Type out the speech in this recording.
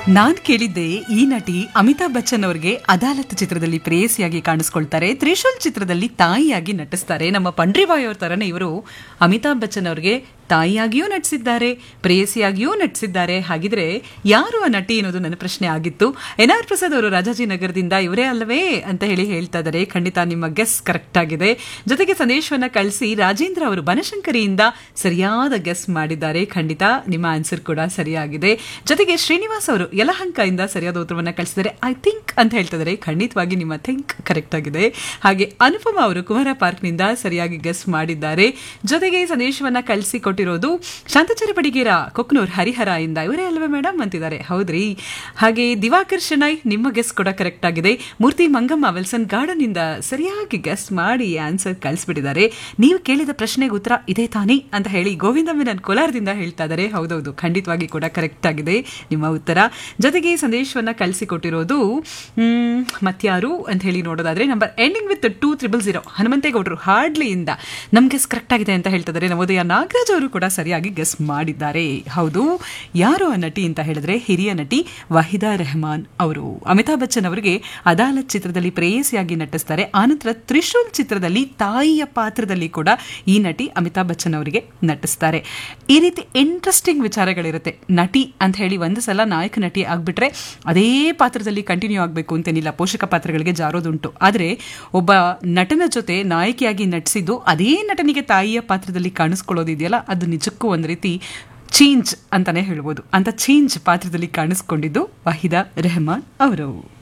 ನಾನ್ ಕೇಳಿದ್ದೆ ಈ ನಟಿ ಅಮಿತಾಬ್ ಬಚ್ಚನ್ ಅವರಿಗೆ ಅದಾಲತ್ ಚಿತ್ರದಲ್ಲಿ ಪ್ರೇಯಸಿಯಾಗಿ ಕಾಣಿಸ್ಕೊಳ್ತಾರೆ ತ್ರಿಶೂಲ್ ಚಿತ್ರದಲ್ಲಿ ತಾಯಿಯಾಗಿ ನಟಿಸ್ತಾರೆ ನಮ್ಮ ಪಂಡ್ರಿಬಾಯ್ ಅವ್ರ ತರನೇ ಇವರು ಅಮಿತಾಬ್ ಬಚ್ಚನ್ ಅವರಿಗೆ ತಾಯಿಯಾಗಿಯೂ ನಟಿಸಿದ್ದಾರೆ ಪ್ರೇಯಸಿಯಾಗಿಯೂ ನಟಿಸಿದ್ದಾರೆ ಹಾಗಿದ್ರೆ ಯಾರು ಆ ನಟಿ ಅನ್ನೋದು ನನ್ನ ಪ್ರಶ್ನೆ ಆಗಿತ್ತು ಎನ್ ಆರ್ ಪ್ರಸಾದ್ ಅವರು ರಾಜಾಜಿನಗರದಿಂದ ಇವರೇ ಅಲ್ಲವೇ ಅಂತ ಹೇಳಿ ಹೇಳ್ತಾ ಇದ್ದಾರೆ ಖಂಡಿತ ನಿಮ್ಮ ಗೆಸ್ ಕರೆಕ್ಟ್ ಆಗಿದೆ ಜೊತೆಗೆ ಸಂದೇಶವನ್ನ ಕಳಿಸಿ ರಾಜೇಂದ್ರ ಅವರು ಬನಶಂಕರಿಯಿಂದ ಸರಿಯಾದ ಗೆಸ್ ಮಾಡಿದ್ದಾರೆ ಖಂಡಿತ ನಿಮ್ಮ ಆನ್ಸರ್ ಕೂಡ ಸರಿಯಾಗಿದೆ ಜೊತೆಗೆ ಶ್ರೀನಿವಾಸ್ ಅವರು ಯಲಹಂಕದಿಂದ ಸರಿಯಾದ ಉತ್ತರವನ್ನ ಕಳಿಸಿದ್ದಾರೆ ಐ ಥಿಂಕ್ ಅಂತ ಹೇಳ್ತಿದ್ದಾರೆ ಖಂಡಿತವಾಗಿ ನಿಮ್ಮ ಥಿಂಕ್ ಕರೆಕ್ಟ್ ಆಗಿದೆ ಹಾಗೆ ಅನುಪಮ ಅವರು ಕುಮಾರ ಪಾರ್ಕ್ನಿಂದ ಸರಿಯಾಗಿ ಗೆಸ್ ಮಾಡಿದ್ದಾರೆ ಜೊತೆಗೆ ಈ ಸಂದೇಶವನ್ನ ಕಳಿಸಿ ಕೊಟ್ಟಿರೋದು ಶಾಂತಚಾರ ಬಡಿಗೇರ ಕೊಕ್ನೂರ್ ಹರಿಹರ ಇಂದ ಇವರೇ ಅಲ್ವೇ ಮೇಡಮ್ ಅಂತಿದ್ದಾರೆ ಹೌದ್ರಿ ಹಾಗೆ ದಿವಾಕರ್ ಶೆಣೈ ನಿಮ್ಮ ಗೆಸ್ ಕೂಡ ಕರೆಕ್ಟ್ ಆಗಿದೆ ಮೂರ್ತಿ ಮಂಗಮ್ಮ ವಿಲ್ಸನ್ ಗಾರ್ಡನ್ ಇಂದ ಸರಿಯಾಗಿ ಗೆಸ್ ಮಾಡಿ ಆನ್ಸರ್ ಕಳಿಸ್ಬಿಟ್ಟಿದ್ದಾರೆ ನೀವು ಕೇಳಿದ ಪ್ರಶ್ನೆಗೆ ಉತ್ತರ ಇದೇ ತಾನೇ ಅಂತ ಹೇಳಿ ಗೋವಿಂದ ಮೆನನ್ ಕೋಲಾರದಿಂದ ಹೇಳ್ತಾ ಇದ್ದಾರೆ ಹೌದೌದು ಖಂಡಿತವಾಗಿ ಕೂಡ ಕರೆಕ್ಟ್ ಆಗಿದೆ ನಿಮ್ಮ ಉತ್ತರ ಜೊತೆಗೆ ಈ ಸಂದೇಶವನ್ನ ಕಳಿಸಿಕೊಟ್ಟಿರೋದು ಮ್, ಮತ್ಯಾರು ಅಂತ ಹೇಳಿ ನೋಡೋದಾದ್ರೆ number ending with two triple zero ಹನುಮಂತೇಗೌಡರು ಹಾರ್ಡ್ಲಿಯಿಂದ ನಮ್ ಗೆಸ್ ಕರೆಕ್ಟ್ ಆಗಿದೆ ಅಂತ ಹೇಳ್ತಿದ್ದಾರೆ ನವೋದಯ ನಾಗರಾಜ್ ಅವರು ಕೂಡ ಸರಿಯಾಗಿ ಗೆಸ್ ಮಾಡಿದ್ದಾರೆ ಹೌದು ಯಾರು ಆ ನಟಿ ಅಂತ ಹೇಳಿದ್ರೆ ಹಿರಿಯ ನಟಿ ವಾಹಿದಾ ರೆಹಮಾನ್ ಅವರು ಅಮಿತಾಬ್ ಬಚ್ಚನ್ ಅವರಿಗೆ ಅದಾಲತ್ ಚಿತ್ರದಲ್ಲಿ ಪ್ರೇಯಸಿಯಾಗಿ ನಟಿಸ್ತಾರೆ ಆನಂತರ ತ್ರಿಶೂಲ್ ಚಿತ್ರದಲ್ಲಿ ತಾಯಿಯ ಪಾತ್ರದಲ್ಲಿ ಕೂಡ ಈ ನಟಿ ಅಮಿತಾಬ್ ಬಚ್ಚನ್ ಅವರಿಗೆ ನಟಿಸ್ತಾರೆ ಈ ರೀತಿ ಇಂಟ್ರೆಸ್ಟಿಂಗ್ ವಿಚಾರಗಳಿರುತ್ತೆ ನಟಿ ಅಂತ ಹೇಳಿ ಒಂದು ಸಲ ನಾಯಕ ನಟಿ ಆಗ್ಬಿಟ್ರೆ ಅದೇ ಪಾತ್ರದಲ್ಲಿ ಕಂಟಿನ್ಯೂ ಆಗಬೇಕು ಅಂತೇನಿಲ್ಲ ಪೋಷಕ ಪಾತ್ರಗಳಿಗೆ ಜಾರೋದುಂಟು ಆದರೆ ಒಬ್ಬ ನಟನ ಜೊತೆ ನಾಯಕಿಯಾಗಿ ನಟಿಸಿದ್ದು ಅದೇ ನಟನಿಗೆ ತಾಯಿಯ ಪಾತ್ರದಲ್ಲಿ ಕಾಣಿಸ್ಕೊಳ್ಳೋದಿದೆಯಲ್ಲ ಅದು ನಿಜಕ್ಕೂ ಒಂದು ರೀತಿ ಚೇಂಜ್ ಅಂತಾನೆ ಹೇಳ್ಬೋದು ಅಂತ ಚೇಂಜ್ ಪಾತ್ರದಲ್ಲಿ ಕಾಣಿಸ್ಕೊಂಡಿದ್ದು ವಾಹಿದಾ ರೆಹಮಾನ್ ಅವರು